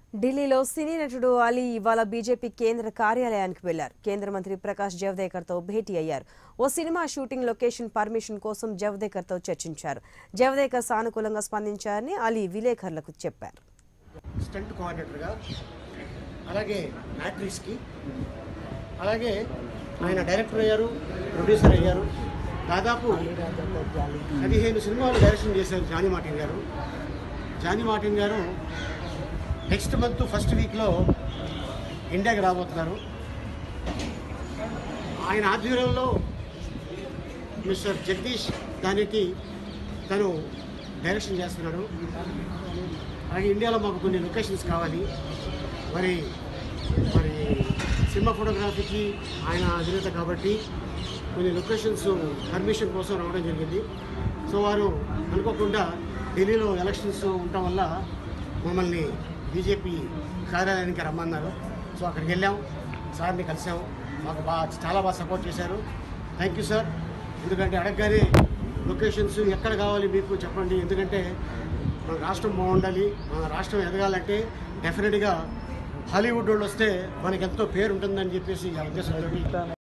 ఢిల్లీలో సినీ నటుడు అలీ ఇవాళ బీజేపీ కేంద్ర కార్యాలయానికి వెళ్లారు కేంద్ర మంత్రి ప్రకాష్ జవదేకర్ తో భేటీ అయ్యారు ఓ సినిమా షూటింగ్ లొకేషన్ పర్మిషన్ కోసం జవదేకర్ తో చర్చించారు జవదేకర్ సానుకూలంగా స్పందించారని అలీ విలేకరులకు చెప్పారు స్టంట్ కోఆర్డినేటర్గా అలాగే యాక్ట్రెస్కి అలాగే ఆయన డైరెక్టర్ అయ్యారు ప్రొడ్యూసర్ అయ్యారు దాదాపు పదిహేను సినిమాలు డైరెక్షన్ చేశారు జానీ మార్టిన్ గారు జానీ మార్టిన్ గారు నెక్స్ట్ మంత్ ఫస్ట్ వీక్లో ఇండియాకి రాబోతున్నారు ఆయన ఆధ్వర్యంలో మిస్టర్ జగదీష్ దానికి తను డైరెక్షన్ చేస్తున్నాడు అలాగే ఇండియాలో మాకు కొన్ని లొకేషన్స్ కావాలి మరి మరి సినిమా ఫోటోగ్రఫీకి ఆయన అధినేత కాబట్టి కొన్ని లొకేషన్స్ పర్మిషన్ కోసం రావడం జరిగింది సో వారు అనుకోకుండా ఢిల్లీలో ఎలక్షన్స్ ఉండటం వల్ల మమ్మల్ని బీజేపీ కార్యాలయానికి రమ్మన్నారు సో అక్కడికి వెళ్ళాం సార్ని కలిసాం మాకు బాగా చాలా బాగా సపోర్ట్ చేశారు థ్యాంక్ యూ సార్ ఎందుకంటే అడగగానే లొకేషన్స్ ఎక్కడ కావాలి మీకు చెప్పండి ఎందుకంటే మన రాష్ట్రం బాగుండాలి మన రాష్ట్రం ఎదగాలంటే డెఫినెట్గా హాలీవుడ్ వాళ్ళు వస్తే మనకి ఎంతో పేరు ఉంటుందని చెప్పేసి ఆ ఉద్దేశంతో